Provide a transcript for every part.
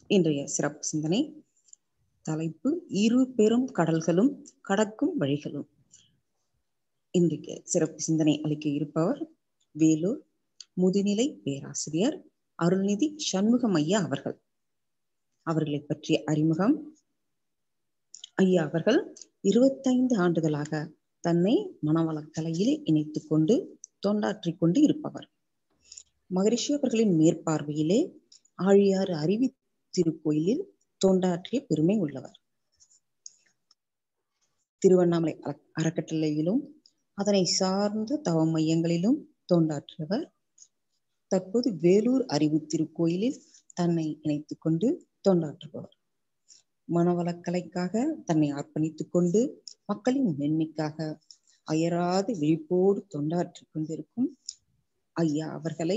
இன்றைய சிறப்பு சிந்தனை தலைப்பு இரு பெரும் கடல்களும் கடக்கும் வழிகளும் இன்றைக்கு சிறப்பு சிந்தனை அளிக்க இருப்பவர் வேலூர் முதுநிலை பேராசிரியர் அருள்நிதி சண்முகம் ஐயா அவர்கள் அவர்களை பற்றிய அறிமுகம் ஐயா அவர்கள் இருபத்தைந்து ஆண்டுகளாக தன்னை மனவளக்கலையிலே இணைத்துக் கொண்டு தொண்டாற்றிக் கொண்டு இருப்பவர் மகரிஷி அவர்களின் மேற்பார்வையிலே ஆழியாறு அருவி திருக்கோயிலில் தொண்டாற்றிய பெருமை உள்ளவர் திருவண்ணாமலை அறக்கட்டளையிலும் அதனை சார்ந்த தவ மையங்களிலும் தொண்டாற்றியவர் தற்போது வேலூர் அறிவு திருக்கோயிலில் தன்னை இணைத்துக் கொண்டு தொண்டாற்றுபவர் மனவளக்கலைக்காக தன்னை அர்ப்பணித்துக் கொண்டு மக்களின் மென்மைக்காக அயராது விழிப்போடு தொண்டாற்றிக் கொண்டிருக்கும் ஐயா அவர்களை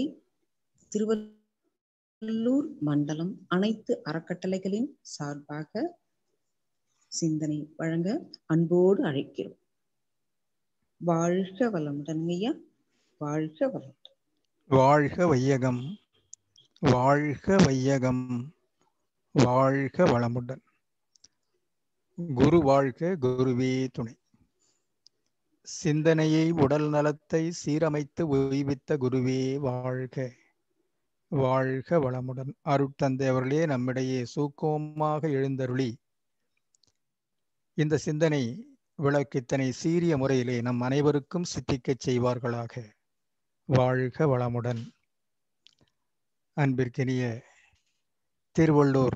திருவள்ளூர் மண்டலம் அனைத்து அறக்கட்டளைகளின் சார்பாக சிந்தனை வழங்க அன்போடு அழைக்கிறோம் வாழ்க வளமுடன் ஐயா வாழ்க வளமுடன் வாழ்க வையகம் வாழ்க வையகம் வாழ்க வளமுடன் குரு வாழ்க குருவே துணை சிந்தனையை உடல் நலத்தை சீரமைத்து உய்வித்த குருவே வாழ்க வாழ்க வளமுடன் அருட்தந்தை அவர்களே நம்மிடையே சூக்கமாக எழுந்தருளி இந்த சிந்தனை விளக்கித்தனை சீரிய முறையிலே நம் அனைவருக்கும் சித்திக்கச் செய்வார்களாக வாழ்க வளமுடன் அன்பிற்கினிய திருவள்ளூர்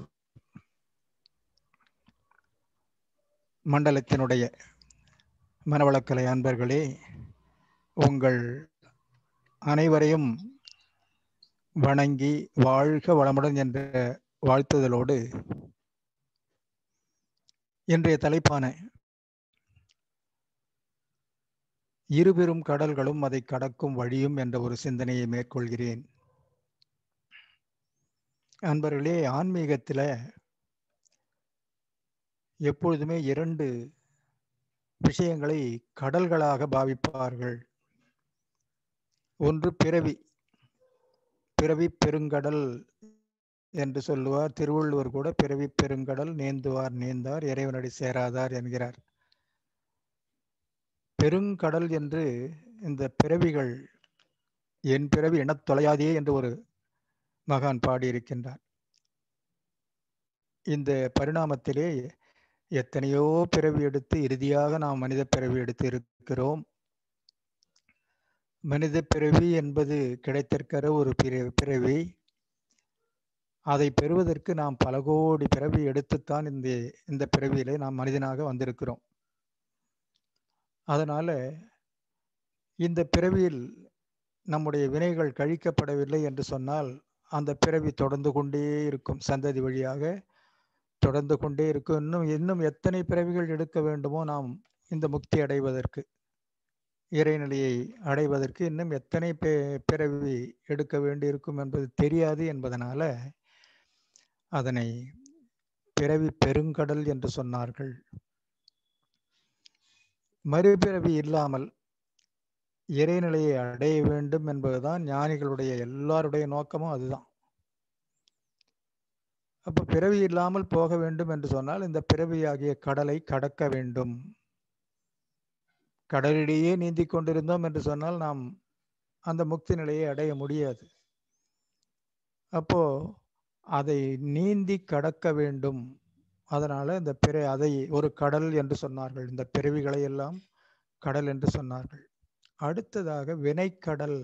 மண்டலத்தினுடைய மனவளக்கலை அன்பர்களே உங்கள் அனைவரையும் வணங்கி வாழ்க வளமுடன் என்ற வாழ்த்துதலோடு இன்றைய தலைப்பான இருபெரும் கடல்களும் அதை கடக்கும் வழியும் என்ற ஒரு சிந்தனையை மேற்கொள்கிறேன் அன்பர்களே ஆன்மீகத்தில் எப்பொழுதுமே இரண்டு விஷயங்களை கடல்களாக பாவிப்பார்கள் ஒன்று பிறவி பிறவி பெருங்கடல் என்று சொல்லுவார் திருவள்ளுவர் கூட பிறவி பெருங்கடல் நேந்துவார் நேர்ந்தார் இறைவனடி சேராதார் என்கிறார் பெருங்கடல் என்று இந்த பிறவிகள் என் பிறவி என தொலையாதே என்று ஒரு மகான் பாடியிருக்கின்றார் இந்த பரிணாமத்திலே எத்தனையோ பிறவி எடுத்து இறுதியாக நாம் மனித பிறவி எடுத்து இருக்கிறோம் மனித பிறவி என்பது கிடைத்திருக்கிற ஒரு பிறவி அதை பெறுவதற்கு நாம் பல கோடி பிறவி எடுத்துத்தான் இந்த இந்த பிறவியிலே நாம் மனிதனாக வந்திருக்கிறோம் அதனால இந்த பிறவியில் நம்முடைய வினைகள் கழிக்கப்படவில்லை என்று சொன்னால் அந்த பிறவி தொடர்ந்து கொண்டே இருக்கும் சந்ததி வழியாக தொடர்ந்து கொண்டே இருக்கும் இன்னும் இன்னும் எத்தனை பிறவிகள் எடுக்க வேண்டுமோ நாம் இந்த முக்தி அடைவதற்கு இறைநிலையை அடைவதற்கு இன்னும் எத்தனை பிறவி எடுக்க வேண்டியிருக்கும் என்பது தெரியாது என்பதனால அதனை பிறவி பெருங்கடல் என்று சொன்னார்கள் மறுபிறவி இல்லாமல் இறைநிலையை அடைய வேண்டும் என்பதுதான் ஞானிகளுடைய எல்லாருடைய நோக்கமும் அதுதான் அப்போ பிறவி இல்லாமல் போக வேண்டும் என்று சொன்னால் இந்த பிறவியாகிய கடலை கடக்க வேண்டும் கடலிடையே நீந்தி கொண்டிருந்தோம் என்று சொன்னால் நாம் அந்த முக்தி நிலையை அடைய முடியாது அப்போ அதை நீந்தி கடக்க வேண்டும் அதனால இந்த பிற அதை ஒரு கடல் என்று சொன்னார்கள் இந்த பிறவிகளை எல்லாம் கடல் என்று சொன்னார்கள் அடுத்ததாக வினைக்கடல்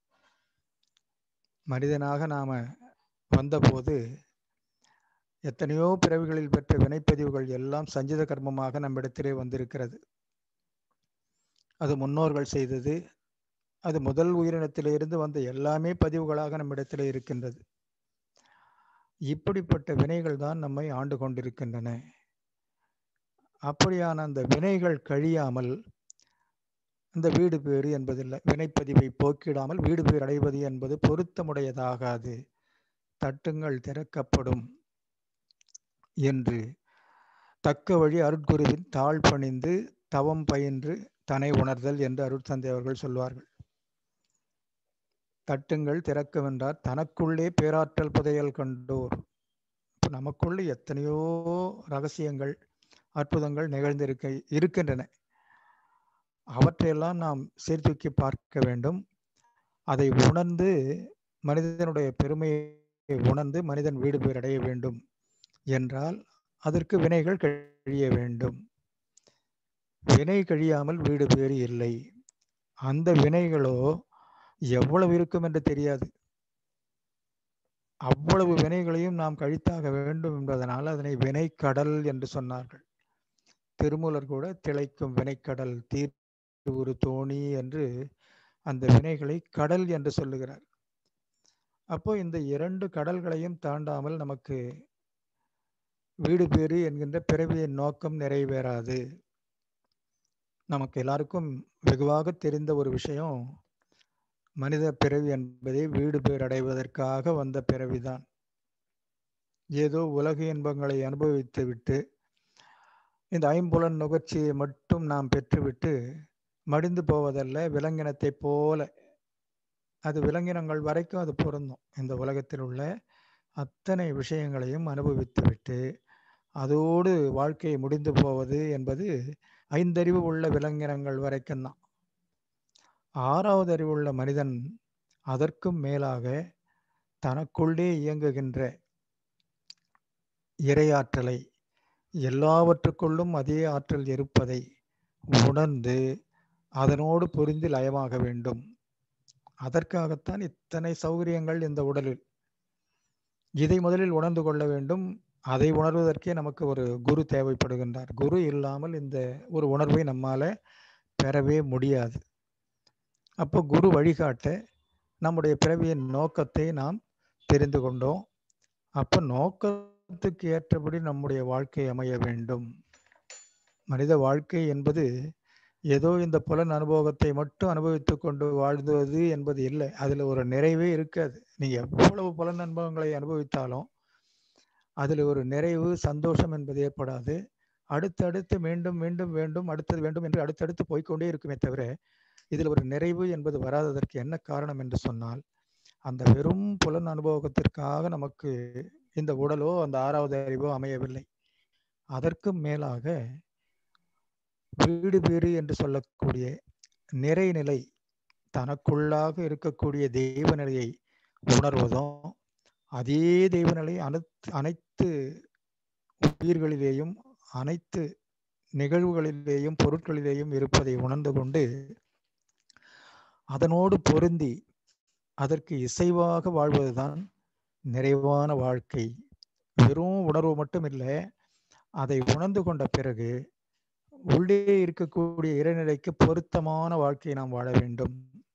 மனிதனாக நாம வந்தபோது எத்தனையோ பிறவிகளில் பெற்ற வினைப்பதிவுகள் எல்லாம் சஞ்சித கர்மமாக நம்மிடத்திலே வந்திருக்கிறது அது முன்னோர்கள் செய்தது அது முதல் உயிரினத்திலிருந்து வந்த எல்லாமே பதிவுகளாக நம்மிடத்திலே இருக்கின்றது இப்படிப்பட்ட வினைகள் தான் நம்மை ஆண்டு கொண்டிருக்கின்றன அப்படியான அந்த வினைகள் கழியாமல் அந்த வீடு பேறு என்பதில்லை வினைப்பதிவை போக்கிடாமல் வீடு பேர் அடைவது என்பது பொருத்தமுடையதாகாது தட்டுங்கள் திறக்கப்படும் என்று தக்க வழி அருட்குருவின் தாழ் பணிந்து தவம் பயின்று தனை உணர்தல் என்று அருட்தந்தை அவர்கள் சொல்வார்கள் தட்டுங்கள் திறக்கும் என்றார் தனக்குள்ளே பேராற்றல் புதையல் கண்டோர் நமக்குள்ள எத்தனையோ ரகசியங்கள் அற்புதங்கள் நிகழ்ந்திருக்க இருக்கின்றன அவற்றையெல்லாம் நாம் சீர்தூக்கி பார்க்க வேண்டும் அதை உணர்ந்து மனிதனுடைய பெருமையை உணர்ந்து மனிதன் வீடு பேர் அடைய வேண்டும் என்றால் அதற்கு வினைகள் கழிய வேண்டும் வினை கழியாமல் வீடு பேறு இல்லை அந்த வினைகளோ எவ்வளவு இருக்கும் என்று தெரியாது அவ்வளவு வினைகளையும் நாம் கழித்தாக வேண்டும் என்பதனால் அதனை வினைக்கடல் என்று சொன்னார்கள் திருமூலர் கூட திளைக்கும் வினைக்கடல் தீர் ஒரு தோணி என்று அந்த வினைகளை கடல் என்று சொல்லுகிறார் அப்போ இந்த இரண்டு கடல்களையும் தாண்டாமல் நமக்கு வீடு பேறு என்கின்ற பிறவியின் நோக்கம் நிறைவேறாது நமக்கு எல்லாருக்கும் வெகுவாக தெரிந்த ஒரு விஷயம் மனித பிறவி என்பதை வீடு பேர் அடைவதற்காக வந்த பிறவிதான் ஏதோ உலக இன்பங்களை அனுபவித்து விட்டு இந்த ஐம்புலன் நுகர்ச்சியை மட்டும் நாம் பெற்றுவிட்டு மடிந்து போவதல்ல விலங்கினத்தைப் போல அது விலங்கினங்கள் வரைக்கும் அது பொருந்தும் இந்த உலகத்தில் உள்ள அத்தனை விஷயங்களையும் அனுபவித்து விட்டு அதோடு வாழ்க்கை முடிந்து போவது என்பது ஐந்தறிவு உள்ள விலங்கினங்கள் வரைக்கும் தான் ஆறாவது அறிவுள்ள மனிதன் அதற்கும் மேலாக தனக்குள்ளே இயங்குகின்ற இறையாற்றலை எல்லாவற்றுக்குள்ளும் அதே ஆற்றல் இருப்பதை உணர்ந்து அதனோடு பொருந்தி லயமாக வேண்டும் அதற்காகத்தான் இத்தனை சௌகரியங்கள் இந்த உடலில் இதை முதலில் உணர்ந்து கொள்ள வேண்டும் அதை உணர்வதற்கே நமக்கு ஒரு குரு தேவைப்படுகின்றார் குரு இல்லாமல் இந்த ஒரு உணர்வை நம்மால பெறவே முடியாது அப்போ குரு வழிகாட்ட நம்முடைய பிறவியின் நோக்கத்தை நாம் தெரிந்து கொண்டோம் அப்போ நோக்கத்துக்கு ஏற்றபடி நம்முடைய வாழ்க்கை அமைய வேண்டும் மனித வாழ்க்கை என்பது ஏதோ இந்த புலன் அனுபவத்தை மட்டும் அனுபவித்து கொண்டு வாழ்ந்துவது என்பது இல்லை அதில் ஒரு நிறைவே இருக்காது நீங்கள் எவ்வளவு புலன் அனுபவங்களை அனுபவித்தாலும் அதில் ஒரு நிறைவு சந்தோஷம் என்பது ஏற்படாது அடுத்தடுத்து மீண்டும் மீண்டும் வேண்டும் அடுத்தது வேண்டும் என்று அடுத்தடுத்து போய்கொண்டே இருக்குமே தவிர இதில் ஒரு நிறைவு என்பது வராததற்கு என்ன காரணம் என்று சொன்னால் அந்த வெறும் புலன் அனுபவத்திற்காக நமக்கு இந்த உடலோ அந்த ஆறாவது அறிவோ அமையவில்லை அதற்கும் மேலாக வீடு வீடு என்று சொல்லக்கூடிய நிறைநிலை தனக்குள்ளாக இருக்கக்கூடிய தெய்வ நிலையை உணர்வதும் அதே தெய்வநிலை அனைத்து அனைத்து உயிர்களிலேயும் அனைத்து நிகழ்வுகளிலேயும் பொருட்களிலேயும் இருப்பதை உணர்ந்து கொண்டு அதனோடு பொருந்தி அதற்கு இசைவாக வாழ்வதுதான் நிறைவான வாழ்க்கை வெறும் உணர்வு மட்டும் இல்லை அதை உணர்ந்து கொண்ட பிறகு உள்ளே இருக்கக்கூடிய இறைநிலைக்கு பொருத்தமான வாழ்க்கையை நாம் வாழ வேண்டும்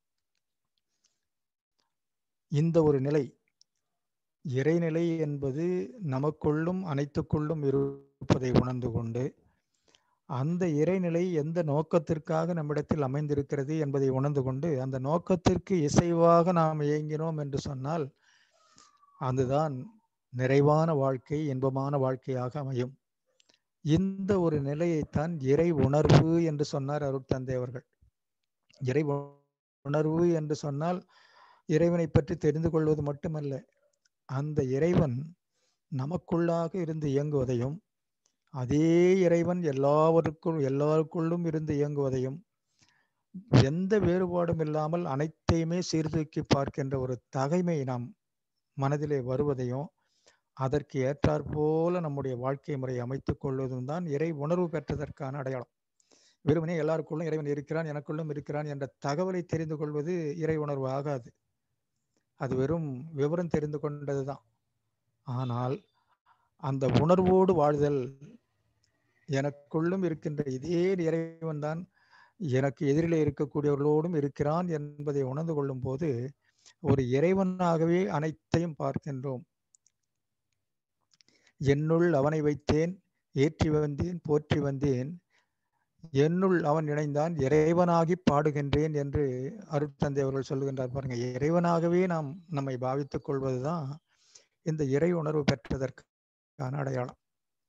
இந்த ஒரு நிலை இறைநிலை என்பது நமக்குள்ளும் அனைத்துக்குள்ளும் இருப்பதை உணர்ந்து கொண்டு அந்த இறைநிலை எந்த நோக்கத்திற்காக நம்மிடத்தில் அமைந்திருக்கிறது என்பதை உணர்ந்து கொண்டு அந்த நோக்கத்திற்கு இசைவாக நாம் இயங்கினோம் என்று சொன்னால் அதுதான் நிறைவான வாழ்க்கை இன்பமான வாழ்க்கையாக அமையும் இந்த ஒரு நிலையைத்தான் இறை உணர்வு என்று சொன்னார் அருட்தந்தை அவர்கள் இறை உணர்வு என்று சொன்னால் இறைவனை பற்றி தெரிந்து கொள்வது மட்டுமல்ல அந்த இறைவன் நமக்குள்ளாக இருந்து இயங்குவதையும் அதே இறைவன் எல்லாவருக்கும் எல்லாருக்குள்ளும் இருந்து இயங்குவதையும் எந்த வேறுபாடும் இல்லாமல் அனைத்தையுமே சீர்தூக்கி பார்க்கின்ற ஒரு தகைமை நாம் மனதிலே வருவதையும் அதற்கு ஏற்றாற் போல நம்முடைய வாழ்க்கை முறை அமைத்துக் கொள்வதும் தான் இறை உணர்வு பெற்றதற்கான அடையாளம் வெறுமனே எல்லாருக்குள்ளும் இறைவன் இருக்கிறான் எனக்குள்ளும் இருக்கிறான் என்ற தகவலை தெரிந்து கொள்வது இறை உணர்வு ஆகாது அது வெறும் விவரம் தெரிந்து கொண்டதுதான் ஆனால் அந்த உணர்வோடு வாழ்தல் எனக்குள்ளும் இருக்கின்ற இதே இறைவன் தான் எனக்கு எதிரிலே இருக்கக்கூடியவர்களோடும் இருக்கிறான் என்பதை உணர்ந்து கொள்ளும் போது ஒரு இறைவனாகவே அனைத்தையும் பார்க்கின்றோம் என்னுள் அவனை வைத்தேன் ஏற்றி வந்தேன் போற்றி வந்தேன் என்னுள் அவன் இணைந்தான் இறைவனாகி பாடுகின்றேன் என்று அருட்தந்தை அவர்கள் சொல்லுகின்றார் பாருங்க இறைவனாகவே நாம் நம்மை பாவித்துக் கொள்வதுதான் இந்த இறை உணர்வு பெற்றதற்கான அடையாளம்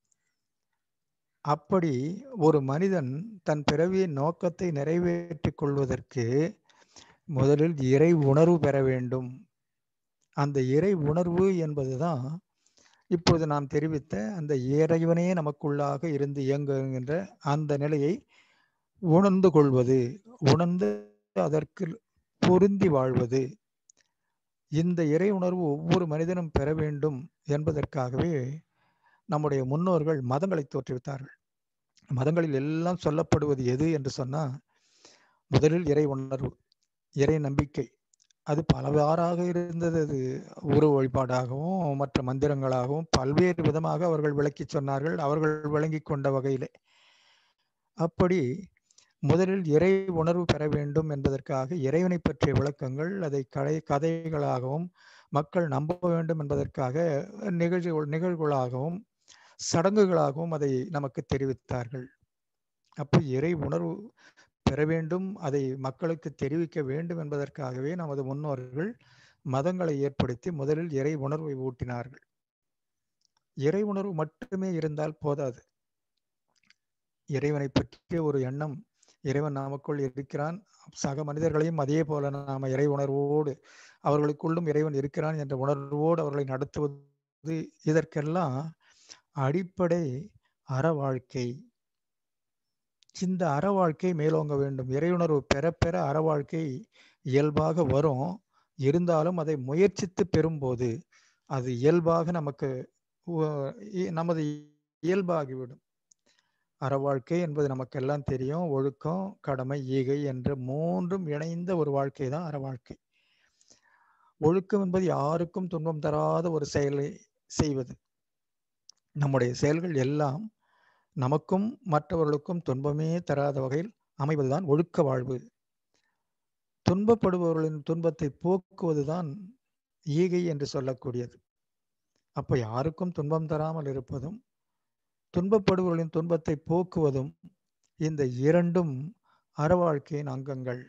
அப்படி ஒரு மனிதன் தன் பிறவியின் நோக்கத்தை நிறைவேற்றிக் கொள்வதற்கு முதலில் இறை உணர்வு பெற வேண்டும் அந்த இறை உணர்வு என்பதுதான் இப்பொழுது நாம் தெரிவித்த அந்த இறைவனே நமக்குள்ளாக இருந்து இயங்குகின்ற அந்த நிலையை உணர்ந்து கொள்வது உணர்ந்து அதற்கு பொருந்தி வாழ்வது இந்த இறை உணர்வு ஒவ்வொரு மனிதனும் பெற வேண்டும் என்பதற்காகவே நம்முடைய முன்னோர்கள் மதங்களை தோற்றுவித்தார்கள் மதங்களில் எல்லாம் சொல்லப்படுவது எது என்று சொன்னால் முதலில் இறை உணர்வு இறை நம்பிக்கை அது பலவாறாக இருந்தது அது உருவ வழிபாடாகவும் மற்ற மந்திரங்களாகவும் பல்வேறு விதமாக அவர்கள் விளக்கி சொன்னார்கள் அவர்கள் விளங்கி கொண்ட வகையிலே அப்படி முதலில் இறை உணர்வு பெற வேண்டும் என்பதற்காக இறைவனை பற்றிய விளக்கங்கள் அதை கதை கதைகளாகவும் மக்கள் நம்ப வேண்டும் என்பதற்காக நிகழ்ச்சிகள் நிகழ்வுகளாகவும் சடங்குகளாகவும் அதை நமக்கு தெரிவித்தார்கள் அப்போ இறை உணர்வு பெற வேண்டும் அதை மக்களுக்கு தெரிவிக்க வேண்டும் என்பதற்காகவே நமது முன்னோர்கள் மதங்களை ஏற்படுத்தி முதலில் இறை உணர்வை ஊட்டினார்கள் இறை உணர்வு மட்டுமே இருந்தால் போதாது இறைவனை பற்றிய ஒரு எண்ணம் இறைவன் நமக்குள் இருக்கிறான் சக மனிதர்களையும் அதே போல நாம இறை உணர்வோடு அவர்களுக்குள்ளும் இறைவன் இருக்கிறான் என்ற உணர்வோடு அவர்களை நடத்துவது இதற்கெல்லாம் அடிப்படை அற வாழ்க்கை இந்த அற வாழ்க்கை மேலோங்க வேண்டும் இறையுணர்வு பெற பெற அற வாழ்க்கை இயல்பாக வரும் இருந்தாலும் அதை முயற்சித்து பெறும்போது அது இயல்பாக நமக்கு நமது இயல்பாகிவிடும் அற வாழ்க்கை என்பது நமக்கெல்லாம் தெரியும் ஒழுக்கம் கடமை ஈகை என்ற மூன்றும் இணைந்த ஒரு வாழ்க்கை தான் அற வாழ்க்கை ஒழுக்கம் என்பது யாருக்கும் துன்பம் தராத ஒரு செயலை செய்வது நம்முடைய செயல்கள் எல்லாம் நமக்கும் மற்றவர்களுக்கும் துன்பமே தராத வகையில் அமைவதுதான் ஒழுக்க வாழ்வு துன்பப்படுபவர்களின் துன்பத்தை போக்குவதுதான் ஈகை என்று சொல்லக்கூடியது அப்போ யாருக்கும் துன்பம் தராமல் இருப்பதும் துன்பப்படுபவர்களின் துன்பத்தை போக்குவதும் இந்த இரண்டும் அற வாழ்க்கையின் அங்கங்கள்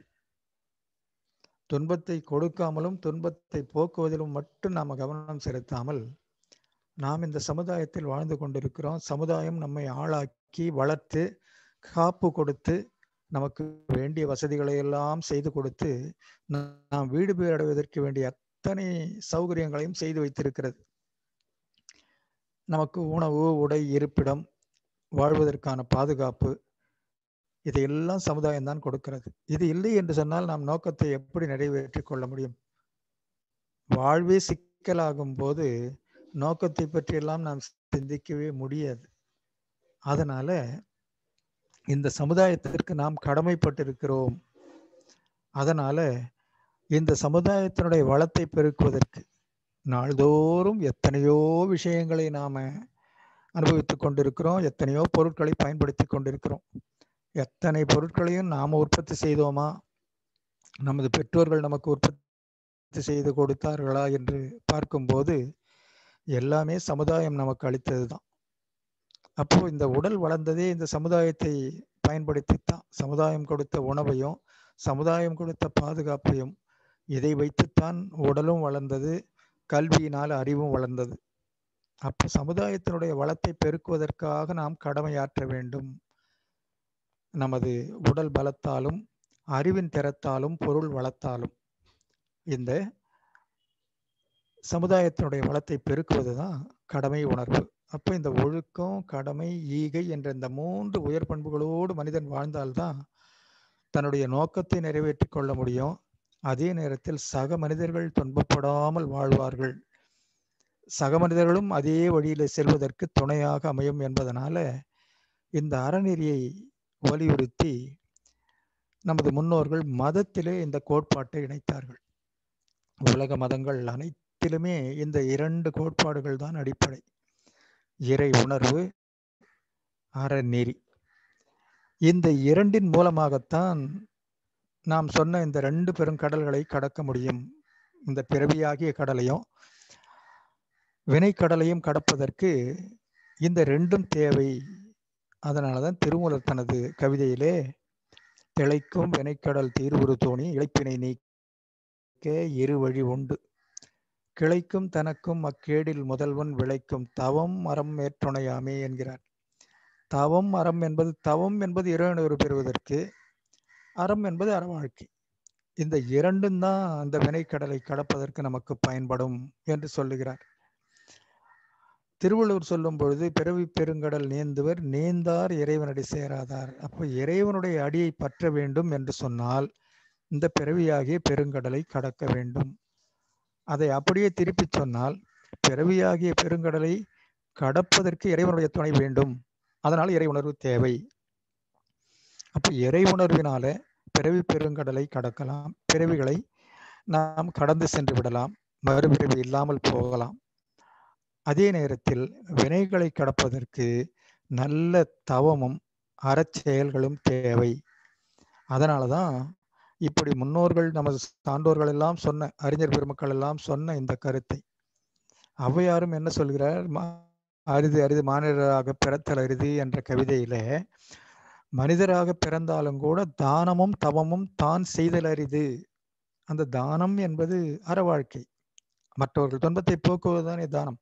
துன்பத்தை கொடுக்காமலும் துன்பத்தை போக்குவதிலும் மட்டும் நாம் கவனம் செலுத்தாமல் நாம் இந்த சமுதாயத்தில் வாழ்ந்து கொண்டிருக்கிறோம் சமுதாயம் நம்மை ஆளாக்கி வளர்த்து காப்பு கொடுத்து நமக்கு வேண்டிய வசதிகளை எல்லாம் செய்து கொடுத்து நாம் வீடு பேர் அடைவதற்கு வேண்டிய அத்தனை சௌகரியங்களையும் செய்து வைத்திருக்கிறது நமக்கு உணவு உடை இருப்பிடம் வாழ்வதற்கான பாதுகாப்பு இதையெல்லாம் சமுதாயம் தான் கொடுக்கிறது இது இல்லை என்று சொன்னால் நாம் நோக்கத்தை எப்படி நிறைவேற்றி கொள்ள முடியும் வாழ்வே சிக்கலாகும் போது நோக்கத்தை பற்றியெல்லாம் நாம் சிந்திக்கவே முடியாது அதனால இந்த சமுதாயத்திற்கு நாம் கடமைப்பட்டிருக்கிறோம் அதனால இந்த சமுதாயத்தினுடைய வளத்தை பெருக்குவதற்கு நாள்தோறும் எத்தனையோ விஷயங்களை நாம அனுபவித்து கொண்டிருக்கிறோம் எத்தனையோ பொருட்களை பயன்படுத்தி கொண்டிருக்கிறோம் எத்தனை பொருட்களையும் நாம உற்பத்தி செய்தோமா நமது பெற்றோர்கள் நமக்கு உற்பத்தி செய்து கொடுத்தார்களா என்று பார்க்கும்போது எல்லாமே சமுதாயம் நமக்கு அளித்தது தான் அப்போ இந்த உடல் வளர்ந்ததே இந்த சமுதாயத்தை பயன்படுத்தித்தான் சமுதாயம் கொடுத்த உணவையும் சமுதாயம் கொடுத்த பாதுகாப்பையும் இதை வைத்துத்தான் உடலும் வளர்ந்தது கல்வியினால் அறிவும் வளர்ந்தது அப்போ சமுதாயத்தினுடைய வளத்தை பெருக்குவதற்காக நாம் கடமையாற்ற வேண்டும் நமது உடல் பலத்தாலும் அறிவின் திறத்தாலும் பொருள் வளத்தாலும் இந்த சமுதாயத்தினுடைய வளத்தை பெருக்குவது தான் கடமை உணர்வு அப்போ இந்த ஒழுக்கம் கடமை ஈகை என்ற இந்த மூன்று உயர் பண்புகளோடு மனிதன் வாழ்ந்தால்தான் தன்னுடைய நோக்கத்தை நிறைவேற்றி கொள்ள முடியும் அதே நேரத்தில் சக மனிதர்கள் துன்பப்படாமல் வாழ்வார்கள் சக மனிதர்களும் அதே வழியில செல்வதற்கு துணையாக அமையும் என்பதனால இந்த அறநெறியை வலியுறுத்தி நமது முன்னோர்கள் மதத்திலே இந்த கோட்பாட்டை இணைத்தார்கள் உலக மதங்கள் அனைத்திலுமே இந்த இரண்டு கோட்பாடுகள் தான் அடிப்படை இறை உணர்வு அறநெறி இந்த இரண்டின் மூலமாகத்தான் நாம் சொன்ன இந்த ரெண்டு பெருங்கடல்களை கடக்க முடியும் இந்த பிறவியாகிய கடலையும் வினைக்கடலையும் கடப்பதற்கு இந்த ரெண்டும் தேவை அதனாலதான் திருமூலர் தனது கவிதையிலே திளைக்கும் வினைக்கடல் தீர்வுறு தோணி இழைப்பினை நீக்க இரு வழி உண்டு கிளைக்கும் தனக்கும் அக்கேடில் முதல்வன் விளைக்கும் தவம் அறம் மேற்றுணையாமே என்கிறார் தவம் அறம் என்பது தவம் என்பது இறைவனூர் பெறுவதற்கு அறம் என்பது அற வாழ்க்கை இந்த இரண்டும் தான் அந்த வினைக்கடலை கடப்பதற்கு நமக்கு பயன்படும் என்று சொல்லுகிறார் திருவள்ளுவர் சொல்லும் பொழுது பிறவி பெருங்கடல் நீந்துவர் நீந்தார் இறைவனடி சேராதார் அப்போ இறைவனுடைய அடியை பற்ற வேண்டும் என்று சொன்னால் இந்த பிறவியாகிய பெருங்கடலை கடக்க வேண்டும் அதை அப்படியே திருப்பி சொன்னால் பிறவியாகிய பெருங்கடலை கடப்பதற்கு இறைவனுடைய துணை வேண்டும் அதனால் இறை உணர்வு தேவை அப்போ இறை உணர்வினால பிறவி பெருங்கடலை கடக்கலாம் பிறவிகளை நாம் கடந்து சென்று விடலாம் மறுபிறவி இல்லாமல் போகலாம் அதே நேரத்தில் வினைகளை கடப்பதற்கு நல்ல தவமும் அறச்செயல்களும் தேவை அதனால தான் இப்படி முன்னோர்கள் நமது சான்றோர்கள் எல்லாம் சொன்ன அறிஞர் பெருமக்கள் எல்லாம் சொன்ன இந்த கருத்தை ஔவையாரும் என்ன சொல்கிறார் அரிது அரிது மானிடராக பிறத்தல் அரிது என்ற கவிதையில மனிதராக பிறந்தாலும் கூட தானமும் தவமும் தான் செய்தல் அரிது அந்த தானம் என்பது அற வாழ்க்கை மற்றவர்கள் துன்பத்தை போக்குவதுதானே தானம்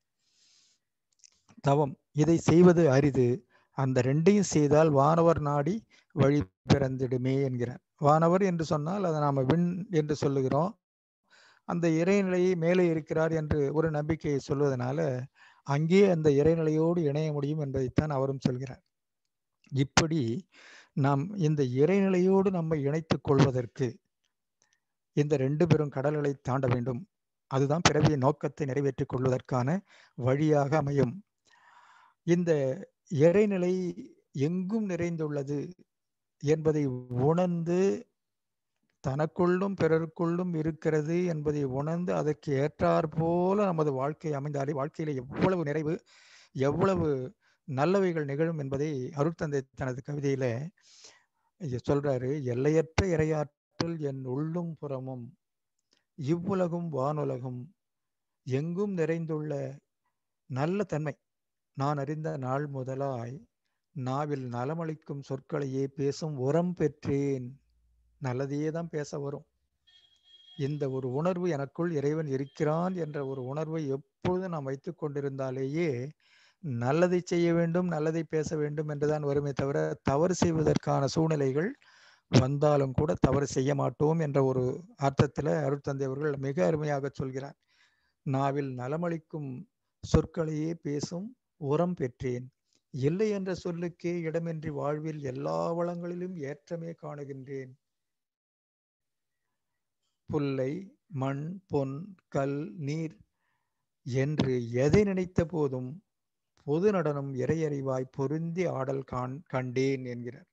தவம் இதை செய்வது அரிது அந்த ரெண்டையும் செய்தால் வானவர் நாடி வழி பிறந்திடுமே என்கிறார் வானவர் என்று சொன்னால் அதை நாம விண் என்று சொல்லுகிறோம் அந்த இறைநிலையை மேலே இருக்கிறார் என்று ஒரு நம்பிக்கையை சொல்வதனால அங்கே அந்த இறைநிலையோடு இணைய முடியும் என்பதைத்தான் அவரும் சொல்கிறார் இப்படி நாம் இந்த இறைநிலையோடு நம்மை இணைத்துக் கொள்வதற்கு இந்த ரெண்டு பெரும் கடல்களை தாண்ட வேண்டும் அதுதான் பிறவிய நோக்கத்தை நிறைவேற்றிக் கொள்வதற்கான வழியாக அமையும் இந்த இறைநிலை எங்கும் நிறைந்துள்ளது என்பதை உணர்ந்து தனக்குள்ளும் பிறருக்குள்ளும் இருக்கிறது என்பதை உணர்ந்து அதற்கு ஏற்றாற் போல நமது வாழ்க்கை அமைந்தாலே வாழ்க்கையில எவ்வளவு நிறைவு எவ்வளவு நல்லவைகள் நிகழும் என்பதை அருட்தந்தை தனது கவிதையில சொல்றாரு எல்லையற்ற இரையாற்றல் என் உள்ளும் புறமும் இவ்வுலகும் வானுலகும் எங்கும் நிறைந்துள்ள நல்ல தன்மை நான் அறிந்த நாள் முதலாய் நாவில் நலமளிக்கும் சொற்களையே பேசும் உரம் பெற்றேன் நல்லதையே தான் பேச வரும் இந்த ஒரு உணர்வு எனக்குள் இறைவன் இருக்கிறான் என்ற ஒரு உணர்வை எப்பொழுதும் நாம் வைத்து கொண்டிருந்தாலேயே நல்லதை செய்ய வேண்டும் நல்லதை பேச வேண்டும் என்றுதான் வருமே தவிர தவறு செய்வதற்கான சூழ்நிலைகள் வந்தாலும் கூட தவறு செய்ய மாட்டோம் என்ற ஒரு அர்த்தத்தில் அருட்தந்தை அவர்கள் மிக அருமையாக சொல்கிறார் நாவில் நலமளிக்கும் சொற்களையே பேசும் உரம் பெற்றேன் இல்லை என்ற சொல்லுக்கே இடமின்றி வாழ்வில் எல்லா வளங்களிலும் ஏற்றமே காணுகின்றேன் புல்லை மண் பொன் கல் நீர் என்று எதை நினைத்த போதும் பொது நடனம் இறையறிவாய் பொருந்தி ஆடல் காண் கண்டேன் என்கிறார்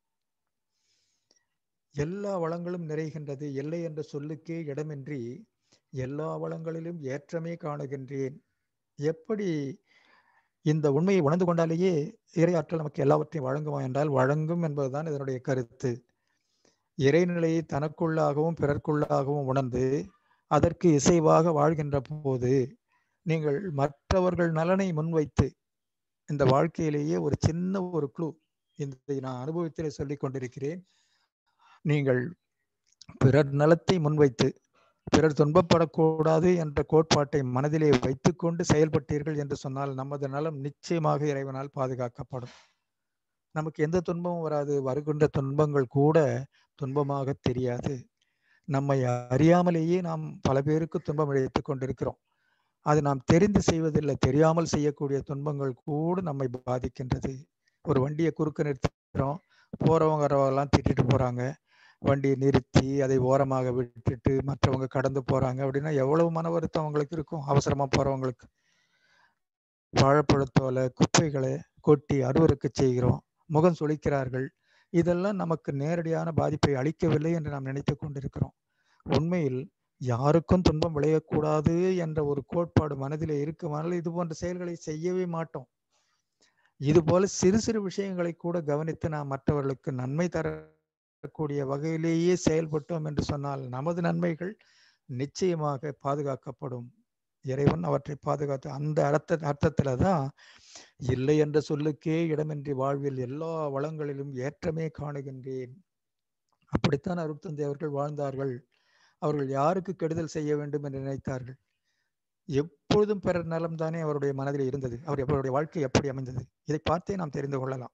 எல்லா வளங்களும் நிறைகின்றது எல்லை என்ற சொல்லுக்கே இடமின்றி எல்லா வளங்களிலும் ஏற்றமே காணுகின்றேன் எப்படி இந்த உண்மையை உணர்ந்து கொண்டாலேயே இறையாற்றல் நமக்கு எல்லாவற்றையும் வழங்குமா என்றால் வழங்கும் என்பதுதான் இதனுடைய கருத்து இறைநிலையை தனக்குள்ளாகவும் பிறர்க்குள்ளாகவும் உணர்ந்து அதற்கு இசைவாக வாழ்கின்ற போது நீங்கள் மற்றவர்கள் நலனை முன்வைத்து இந்த வாழ்க்கையிலேயே ஒரு சின்ன ஒரு குழு இந்த நான் அனுபவத்திலே சொல்லிக் கொண்டிருக்கிறேன் நீங்கள் பிறர் நலத்தை முன்வைத்து பிறர் துன்பப்படக்கூடாது என்ற கோட்பாட்டை மனதிலே வைத்துக்கொண்டு செயல்பட்டீர்கள் என்று சொன்னால் நமது நலம் நிச்சயமாக இறைவனால் பாதுகாக்கப்படும் நமக்கு எந்த துன்பமும் வராது வருகின்ற துன்பங்கள் கூட துன்பமாக தெரியாது நம்மை அறியாமலேயே நாம் பல பேருக்கு துன்பம் இழைத்துக் கொண்டிருக்கிறோம் அது நாம் தெரிந்து செய்வதில்லை தெரியாமல் செய்யக்கூடிய துன்பங்கள் கூட நம்மை பாதிக்கின்றது ஒரு வண்டியை குறுக்க நிறுத்துறோம் போறவங்க எல்லாம் திட்டிட்டு போறாங்க வண்டியை நிறுத்தி அதை ஓரமாக விட்டுட்டு மற்றவங்க கடந்து போறாங்க அப்படின்னா எவ்வளவு மன வருத்தம் அவங்களுக்கு இருக்கும் அவசரமா போறவங்களுக்கு வாழைப்பழத்தோலை குப்பைகளை கொட்டி அருவருக்கு செய்கிறோம் முகம் சுளிக்கிறார்கள் இதெல்லாம் நமக்கு நேரடியான பாதிப்பை அளிக்கவில்லை என்று நாம் நினைத்து கொண்டிருக்கிறோம் உண்மையில் யாருக்கும் துன்பம் விளையக்கூடாது என்ற ஒரு கோட்பாடு மனதிலே இருக்குமானால் இது போன்ற செயல்களை செய்யவே மாட்டோம் இது போல சிறு சிறு விஷயங்களை கூட கவனித்து நாம் மற்றவர்களுக்கு நன்மை தரக்கூடிய வகையிலேயே செயல்பட்டோம் என்று சொன்னால் நமது நன்மைகள் நிச்சயமாக பாதுகாக்கப்படும் இறைவன் அவற்றை பாதுகாத்து அந்த அர்த்த அர்த்தத்துல தான் இல்லை என்ற சொல்லுக்கே இடமின்றி வாழ்வில் எல்லா வளங்களிலும் ஏற்றமே காணுகின்றேன் அப்படித்தான் அருட்தந்தை அவர்கள் வாழ்ந்தார்கள் அவர்கள் யாருக்கு கெடுதல் செய்ய வேண்டும் என்று நினைத்தார்கள் எப்பொழுதும் பிறர் நலம் தானே அவருடைய மனதில் இருந்தது அவர் அவருடைய வாழ்க்கை எப்படி அமைந்தது இதை பார்த்தே நாம் தெரிந்து கொள்ளலாம்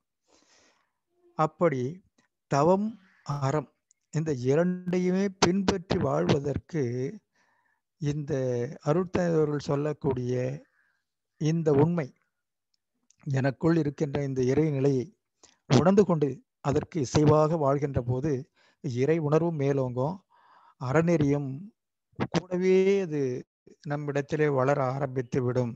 அப்படி தவம் அறம் இந்த இரண்டையுமே பின்பற்றி வாழ்வதற்கு இந்த அருட்தவர்கள் சொல்லக்கூடிய இந்த உண்மை எனக்குள் இருக்கின்ற இந்த இறை நிலையை உணர்ந்து கொண்டு அதற்கு இசைவாக வாழ்கின்ற போது இறை உணர்வும் மேலோங்கும் அறநெறியும் கூடவே அது நம்மிடத்திலே வளர ஆரம்பித்து விடும்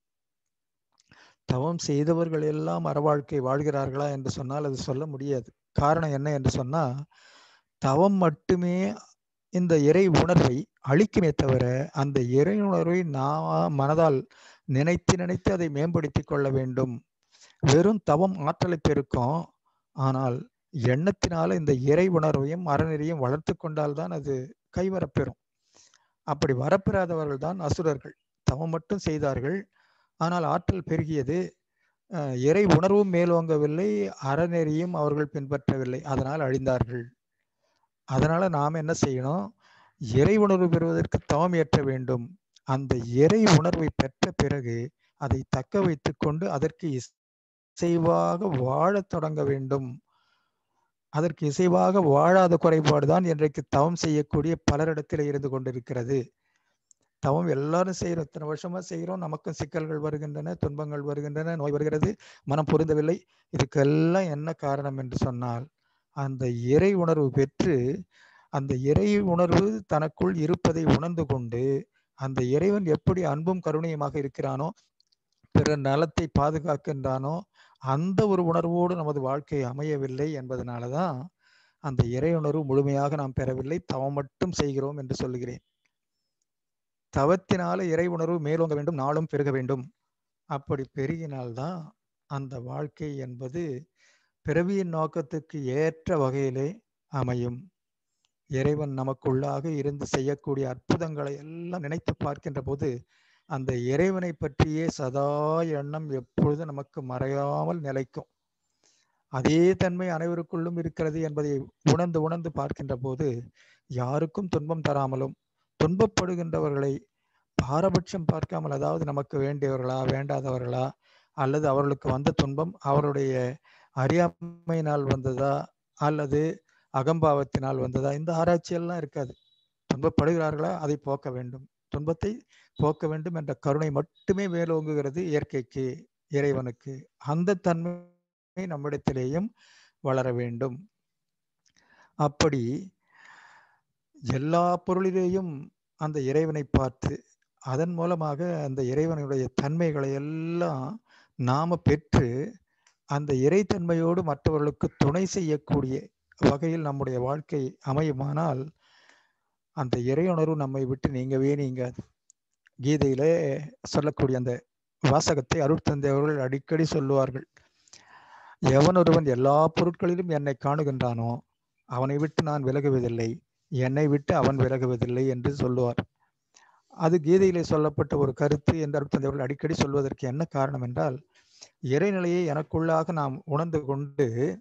தவம் செய்தவர்கள் எல்லாம் அறவாழ்க்கை வாழ்கிறார்களா என்று சொன்னால் அது சொல்ல முடியாது காரணம் என்ன என்று சொன்னா தவம் மட்டுமே இந்த இறை உணர்வை அழிக்குமே தவிர அந்த இறை உணர்வை நான் மனதால் நினைத்து நினைத்து அதை மேம்படுத்தி கொள்ள வேண்டும் வெறும் தவம் ஆற்றலை பெருக்கும் ஆனால் எண்ணத்தினால இந்த இறை உணர்வையும் அறநெறியும் வளர்த்து கொண்டால்தான் அது கைவரப்பெறும் அப்படி வரப்பெறாதவர்கள் தான் அசுரர்கள் தவம் மட்டும் செய்தார்கள் ஆனால் ஆற்றல் பெருகியது இறை உணர்வும் மேலோங்கவில்லை அறநெறியும் அவர்கள் பின்பற்றவில்லை அதனால் அழிந்தார்கள் அதனால நாம் என்ன செய்யணும் இறை உணர்வு பெறுவதற்கு தவம் ஏற்ற வேண்டும் அந்த இறை உணர்வை பெற்ற பிறகு அதை தக்க வைத்து கொண்டு அதற்கு இசைவாக வாழத் தொடங்க வேண்டும் அதற்கு இசைவாக வாழாத குறைபாடுதான் இன்றைக்கு தவம் செய்யக்கூடிய பலரிடத்தில் இருந்து கொண்டிருக்கிறது தவம் எல்லாரும் செய்யறோம் இத்தனை வருஷமா செய்கிறோம் நமக்கும் சிக்கல்கள் வருகின்றன துன்பங்கள் வருகின்றன நோய் வருகிறது மனம் பொருந்தவில்லை இதுக்கெல்லாம் என்ன காரணம் என்று சொன்னால் அந்த இறை உணர்வு பெற்று அந்த இறை உணர்வு தனக்குள் இருப்பதை உணர்ந்து கொண்டு அந்த இறைவன் எப்படி அன்பும் கருணையுமாக இருக்கிறானோ பிற நலத்தை பாதுகாக்கின்றானோ அந்த ஒரு உணர்வோடு நமது வாழ்க்கை அமையவில்லை என்பதனாலதான் அந்த இறை உணர்வு முழுமையாக நாம் பெறவில்லை தவம் மட்டும் செய்கிறோம் என்று சொல்லுகிறேன் தவத்தினால இறை உணர்வு மேலோங்க வேண்டும் நாளும் பெருக வேண்டும் அப்படி பெருகினால்தான் அந்த வாழ்க்கை என்பது பிறவியின் நோக்கத்துக்கு ஏற்ற வகையிலே அமையும் இறைவன் நமக்குள்ளாக இருந்து செய்யக்கூடிய அற்புதங்களை எல்லாம் நினைத்து பார்க்கின்ற போது அந்த இறைவனை பற்றியே சதா எண்ணம் எப்பொழுது நமக்கு மறையாமல் நிலைக்கும் அதே தன்மை அனைவருக்குள்ளும் இருக்கிறது என்பதை உணர்ந்து உணர்ந்து பார்க்கின்ற போது யாருக்கும் துன்பம் தராமலும் துன்பப்படுகின்றவர்களை பாரபட்சம் பார்க்காமல் அதாவது நமக்கு வேண்டியவர்களா வேண்டாதவர்களா அல்லது அவர்களுக்கு வந்த துன்பம் அவருடைய அறியாமையினால் வந்ததா அல்லது அகம்பாவத்தினால் வந்ததா இந்த ஆராய்ச்சியெல்லாம் இருக்காது துன்பப்படுகிறார்களா அதை போக்க வேண்டும் துன்பத்தை போக்க வேண்டும் என்ற கருணை மட்டுமே மேலோங்குகிறது இயற்கைக்கு இறைவனுக்கு அந்த தன்மை நம்மிடத்திலேயும் வளர வேண்டும் அப்படி எல்லா பொருளிலேயும் அந்த இறைவனை பார்த்து அதன் மூலமாக அந்த இறைவனுடைய தன்மைகளை எல்லாம் நாம பெற்று அந்த இறைத்தன்மையோடு மற்றவர்களுக்கு துணை செய்யக்கூடிய வகையில் நம்முடைய வாழ்க்கை அமையுமானால் அந்த இறையுணர்வு நம்மை விட்டு நீங்கவே நீங்காது கீதையில சொல்லக்கூடிய அந்த வாசகத்தை அருட்தந்தை அவர்கள் அடிக்கடி சொல்லுவார்கள் எவன் ஒருவன் எல்லா பொருட்களிலும் என்னை காணுகின்றானோ அவனை விட்டு நான் விலகுவதில்லை என்னை விட்டு அவன் விலகுவதில்லை என்று சொல்லுவார் அது கீதையிலே சொல்லப்பட்ட ஒரு கருத்து என்று அருட்தந்தை அவர்கள் அடிக்கடி சொல்வதற்கு என்ன காரணம் என்றால் இறைநிலையை எனக்குள்ளாக நாம் உணர்ந்து கொண்டு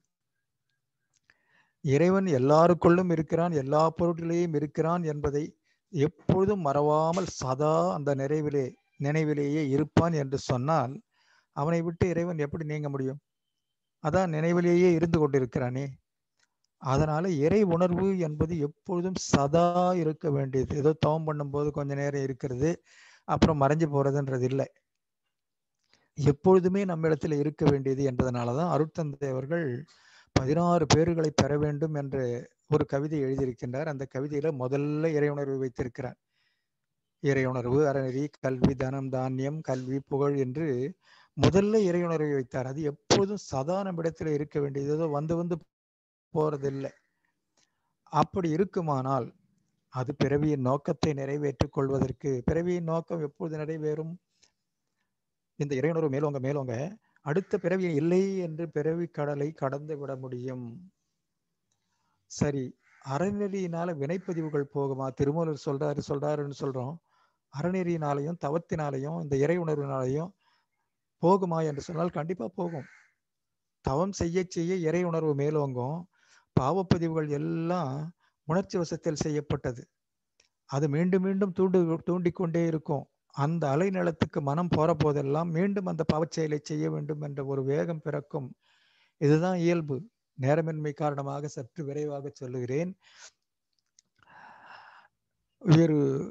இறைவன் எல்லாருக்குள்ளும் இருக்கிறான் எல்லா பொருட்களையும் இருக்கிறான் என்பதை எப்பொழுதும் மறவாமல் சதா அந்த நிறைவிலே நினைவிலேயே இருப்பான் என்று சொன்னால் அவனை விட்டு இறைவன் எப்படி நீங்க முடியும் அதான் நினைவிலேயே இருந்து கொண்டிருக்கிறானே அதனால இறை உணர்வு என்பது எப்பொழுதும் சதா இருக்க வேண்டியது ஏதோ தவம் பண்ணும்போது கொஞ்ச நேரம் இருக்கிறது அப்புறம் மறைஞ்சு போறதுன்றது இல்லை எப்பொழுதுமே நம்மிடத்தில் இருக்க வேண்டியது என்பதனாலதான் அருட்தந்தை அவர்கள் பதினாறு பேர்களை பெற வேண்டும் என்று ஒரு கவிதை எழுதியிருக்கின்றார் அந்த கவிதையில முதல்ல இறையுணர்வு வைத்திருக்கிறார் இறையுணர்வு அறநெறி கல்வி தனம் தானியம் கல்வி புகழ் என்று முதல்ல இறையுணர்வை வைத்தார் அது எப்பொழுதும் சதா நம்மிடத்தில் இருக்க வேண்டியது ஏதோ வந்து வந்து போறதில்லை அப்படி இருக்குமானால் அது பிறவியின் நோக்கத்தை நிறைவேற்றிக் கொள்வதற்கு பிறவியின் நோக்கம் எப்பொழுது நிறைவேறும் இந்த இறையுணர்வு மேலோங்க மேலோங்க அடுத்த பிறவி இல்லை என்று பிறவி கடலை கடந்து விட முடியும் சரி அறநெறியினால வினைப்பதிவுகள் போகுமா திருமூலர் சொல்றாரு சொல்றாருன்னு சொல்றோம் அறநெறியினாலையும் தவத்தினாலையும் இந்த இறை உணர்வினாலையும் போகுமா என்று சொன்னால் கண்டிப்பா போகும் தவம் செய்ய செய்ய இறை உணர்வு மேலோங்கும் பாவப்பதிவுகள் எல்லாம் உணர்ச்சி வசத்தில் செய்யப்பட்டது அது மீண்டும் மீண்டும் தூண்டு தூண்டிக்கொண்டே இருக்கும் அந்த அலைநலத்துக்கு மனம் போற போதெல்லாம் மீண்டும் அந்த பாவச்செயலை செய்ய வேண்டும் என்ற ஒரு வேகம் பிறக்கும் இதுதான் இயல்பு நேரமின்மை காரணமாக சற்று விரைவாக சொல்லுகிறேன் வேறு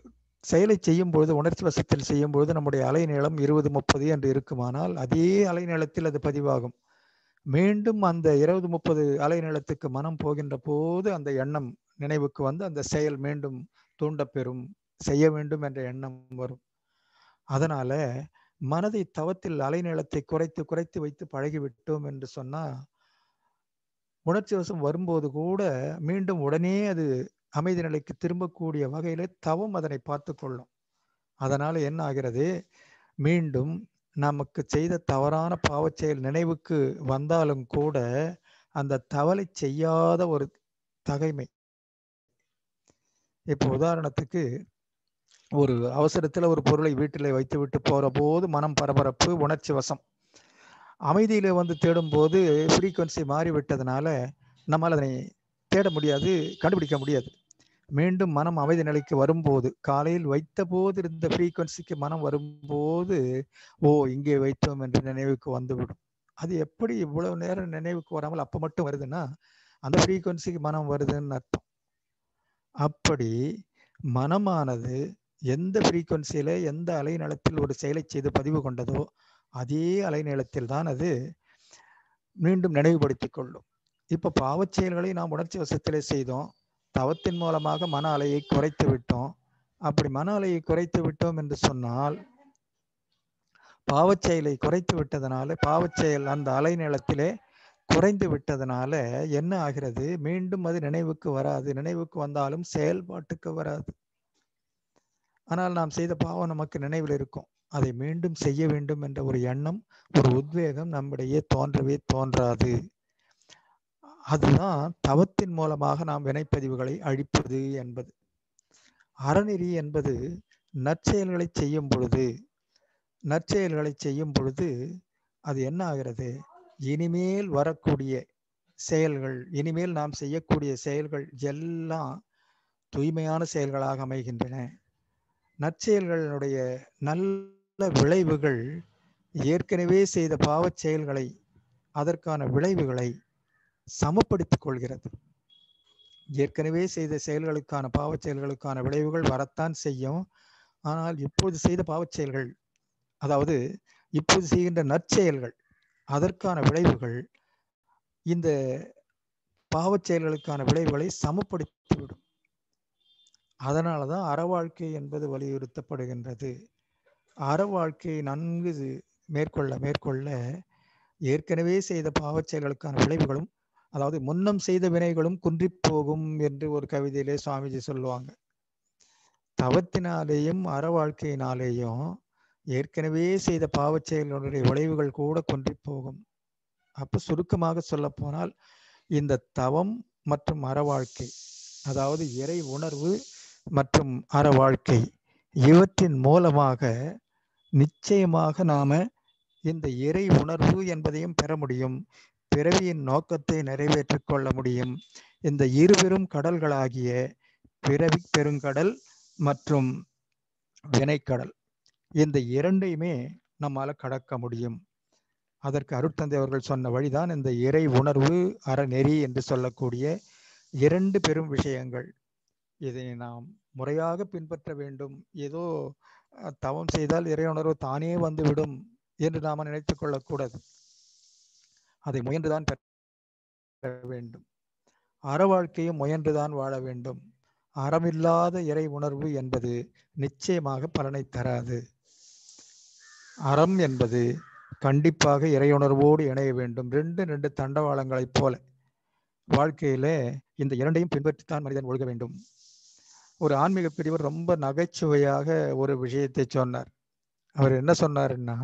செயலை செய்யும் பொழுது உணர்ச்சி வசத்தில் செய்யும் பொழுது நம்முடைய அலைநீளம் இருபது முப்பது என்று இருக்குமானால் அதே அலைநீளத்தில் அது பதிவாகும் மீண்டும் அந்த இருபது முப்பது அலைநீளத்துக்கு மனம் போகின்ற போது அந்த எண்ணம் நினைவுக்கு வந்து அந்த செயல் மீண்டும் தூண்டப்பெறும் செய்ய வேண்டும் என்ற எண்ணம் வரும் அதனால மனதை தவத்தில் அலைநீளத்தை குறைத்து குறைத்து வைத்து பழகிவிட்டோம் என்று சொன்னா உணர்ச்சி வசம் வரும்போது கூட மீண்டும் உடனே அது அமைதி நிலைக்கு திரும்பக்கூடிய வகையில தவம் அதனை பார்த்து கொள்ளும் அதனால என்ன ஆகிறது மீண்டும் நமக்கு செய்த தவறான பாவச் செயல் நினைவுக்கு வந்தாலும் கூட அந்த தவளை செய்யாத ஒரு தகைமை இப்போ உதாரணத்துக்கு ஒரு அவசரத்துல ஒரு பொருளை வீட்டில் வைத்து விட்டு போற போது மனம் பரபரப்பு உணர்ச்சி வசம் அமைதியில வந்து தேடும் போது ஃப்ரீக்குவன்சி மாறிவிட்டதுனால நம்மால் அதனை தேட முடியாது கண்டுபிடிக்க முடியாது மீண்டும் மனம் அமைதி நிலைக்கு வரும்போது காலையில் வைத்த போது இருந்த ஃப்ரீக்குவன்சிக்கு மனம் வரும்போது ஓ இங்கே வைத்தோம் என்று நினைவுக்கு வந்துவிடும் அது எப்படி இவ்வளவு நேரம் நினைவுக்கு வராமல் அப்ப மட்டும் வருதுன்னா அந்த ஃப்ரீக்குவன்சிக்கு மனம் வருதுன்னு அர்த்தம் அப்படி மனமானது எந்த ஃப்ரீக்குவன்சியில எந்த அலைநலத்தில் ஒரு செயலை செய்து பதிவு கொண்டதோ அதே அலைநீளத்தில் தான் அது மீண்டும் நினைவுபடுத்திக் கொள்ளும் இப்ப பாவச் செயல்களை நாம் உணர்ச்சி வசத்திலே செய்தோம் தவத்தின் மூலமாக மன அலையை குறைத்து விட்டோம் அப்படி மன அலையை குறைத்து விட்டோம் என்று சொன்னால் பாவச் செயலை குறைத்து விட்டதனால பாவச் செயல் அந்த அலைநீளத்திலே குறைந்து விட்டதனால என்ன ஆகிறது மீண்டும் அது நினைவுக்கு வராது நினைவுக்கு வந்தாலும் செயல்பாட்டுக்கு வராது ஆனால் நாம் செய்த பாவம் நமக்கு நினைவில் இருக்கும் அதை மீண்டும் செய்ய வேண்டும் என்ற ஒரு எண்ணம் ஒரு உத்வேகம் நம்மிடையே தோன்றவே தோன்றாது அதுதான் தவத்தின் மூலமாக நாம் வினைப்பதிவுகளை அழிப்பது என்பது அறநெறி என்பது நற்செயல்களை செய்யும் பொழுது நற்செயல்களை செய்யும் பொழுது அது என்ன ஆகிறது இனிமேல் வரக்கூடிய செயல்கள் இனிமேல் நாம் செய்யக்கூடிய செயல்கள் எல்லாம் தூய்மையான செயல்களாக அமைகின்றன நற்செயல்களுடைய நல்ல விளைவுகள் ஏற்கனவே செய்த பாவச் செயல்களை அதற்கான விளைவுகளை சமப்படுத்திக் கொள்கிறது ஏற்கனவே செய்த செயல்களுக்கான பாவச் செயல்களுக்கான விளைவுகள் வரத்தான் செய்யும் ஆனால் இப்போது செய்த பாவச் செயல்கள் அதாவது இப்போது செய்கின்ற நற்செயல்கள் அதற்கான விளைவுகள் இந்த பாவச் செயல்களுக்கான விளைவுகளை சமப்படுத்திவிடும் அதனால தான் அற வாழ்க்கை என்பது வலியுறுத்தப்படுகின்றது அற வாழ்க்கையை நன்கு மேற்கொள்ள மேற்கொள்ள ஏற்கனவே செய்த பாவச் செயல்களுக்கான விளைவுகளும் அதாவது முன்னம் செய்த வினைகளும் குன்றி போகும் என்று ஒரு கவிதையிலே சுவாமிஜி சொல்லுவாங்க தவத்தினாலேயும் அற வாழ்க்கையினாலேயும் ஏற்கனவே செய்த பாவச் செயல்களுடைய விளைவுகள் கூட குன்றி போகும் அப்ப சுருக்கமாக சொல்ல போனால் இந்த தவம் மற்றும் அற வாழ்க்கை அதாவது இறை உணர்வு மற்றும் அற வாழ்க்கை இவற்றின் மூலமாக நிச்சயமாக நாம இந்த இறை உணர்வு என்பதையும் பெற முடியும் பிறவியின் நோக்கத்தை நிறைவேற்றிக் கொள்ள முடியும் இந்த இருபெரும் கடல்களாகிய பிறவி பெருங்கடல் மற்றும் வினைக்கடல் இந்த இரண்டையுமே நம்மால கடக்க முடியும் அதற்கு அருட்தந்தை அவர்கள் சொன்ன வழிதான் இந்த இறை உணர்வு அறநெறி என்று சொல்லக்கூடிய இரண்டு பெரும் விஷயங்கள் இதை நாம் முறையாக பின்பற்ற வேண்டும் ஏதோ தவம் செய்தால் இறை உணர்வு தானே வந்துவிடும் என்று நாம நினைத்துக் கொள்ளக்கூடாது அதை முயன்றுதான் பெற வேண்டும் அற வாழ்க்கையும் முயன்றுதான் வாழ வேண்டும் அறமில்லாத இறை உணர்வு என்பது நிச்சயமாக பலனை தராது அறம் என்பது கண்டிப்பாக இறையுணர்வோடு இணைய வேண்டும் ரெண்டு ரெண்டு தண்டவாளங்களைப் போல வாழ்க்கையில இந்த இரண்டையும் பின்பற்றித்தான் மனிதன் ஒழுக வேண்டும் ஒரு ஆன்மீக பிரிவர் ரொம்ப நகைச்சுவையாக ஒரு விஷயத்தை சொன்னார் அவர் என்ன சொன்னாருன்னா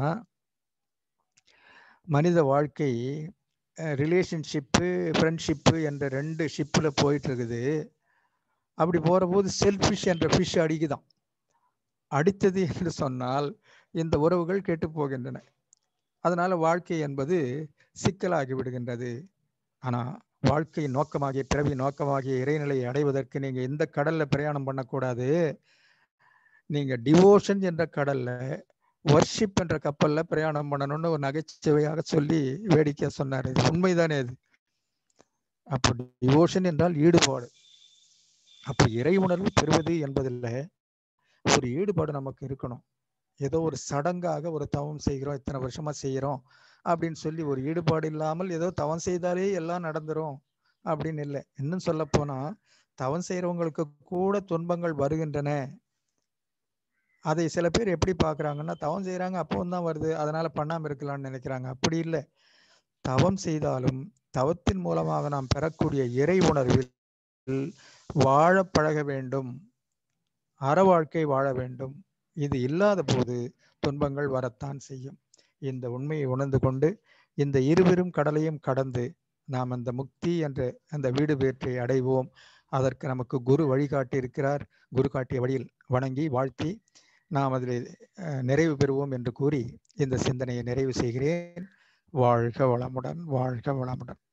மனித வாழ்க்கை ரிலேஷன்ஷிப்பு ஃப்ரெண்ட்ஷிப்பு என்ற ரெண்டு ஷிப்பில் போயிட்டு இருக்குது அப்படி போகிற போது செல்ஃபிஷ் என்ற ஃபிஷ் அடிக்குதான் அடித்தது என்று சொன்னால் இந்த உறவுகள் கெட்டு போகின்றன அதனால வாழ்க்கை என்பது சிக்கலாகி விடுகின்றது ஆனால் வாழ்க்கை நோக்கமாகிய பிறவி நோக்கமாகிய இறைநிலையை அடைவதற்கு நீங்க எந்த கடல்ல பிரயாணம் பண்ணக்கூடாது நீங்க டிவோஷன் என்ற கடல்ல வர்ஷிப் என்ற கப்பல்ல பிரயாணம் பண்ணணும்னு ஒரு நகைச்சுவையாக சொல்லி வேடிக்கை சொன்னார் இது உண்மைதானே அது அப்போ டிவோஷன் என்றால் ஈடுபாடு அப்போ இறை உணர்வு பெறுவது என்பதில் ஒரு ஈடுபாடு நமக்கு இருக்கணும் ஏதோ ஒரு சடங்காக ஒரு தவம் செய்கிறோம் இத்தனை வருஷமா செய்கிறோம் அப்படின்னு சொல்லி ஒரு ஈடுபாடு இல்லாமல் ஏதோ தவம் செய்தாலே எல்லாம் நடந்துரும் அப்படின்னு இல்லை இன்னும் சொல்ல போனா தவம் செய்யறவங்களுக்கு கூட துன்பங்கள் வருகின்றன அதை சில பேர் எப்படி பார்க்கறாங்கன்னா தவம் செய்யறாங்க அப்பவும் தான் வருது அதனால பண்ணாம இருக்கலாம்னு நினைக்கிறாங்க அப்படி இல்லை தவம் செய்தாலும் தவத்தின் மூலமாக நாம் பெறக்கூடிய இறை உணர்வில் வாழ பழக வேண்டும் அற வாழ்க்கை வாழ வேண்டும் இது இல்லாத போது துன்பங்கள் வரத்தான் செய்யும் இந்த உண்மையை உணர்ந்து கொண்டு இந்த இருவரும் கடலையும் கடந்து நாம் அந்த முக்தி என்ற அந்த வீடு பேற்றை அடைவோம் அதற்கு நமக்கு குரு வழிகாட்டி இருக்கிறார் குரு காட்டிய வழியில் வணங்கி வாழ்த்தி நாம் அதில் அஹ், நிறைவு பெறுவோம் என்று கூறி இந்த சிந்தனையை நிறைவு செய்கிறேன் வாழ்க வளமுடன் வாழ்க வளமுடன்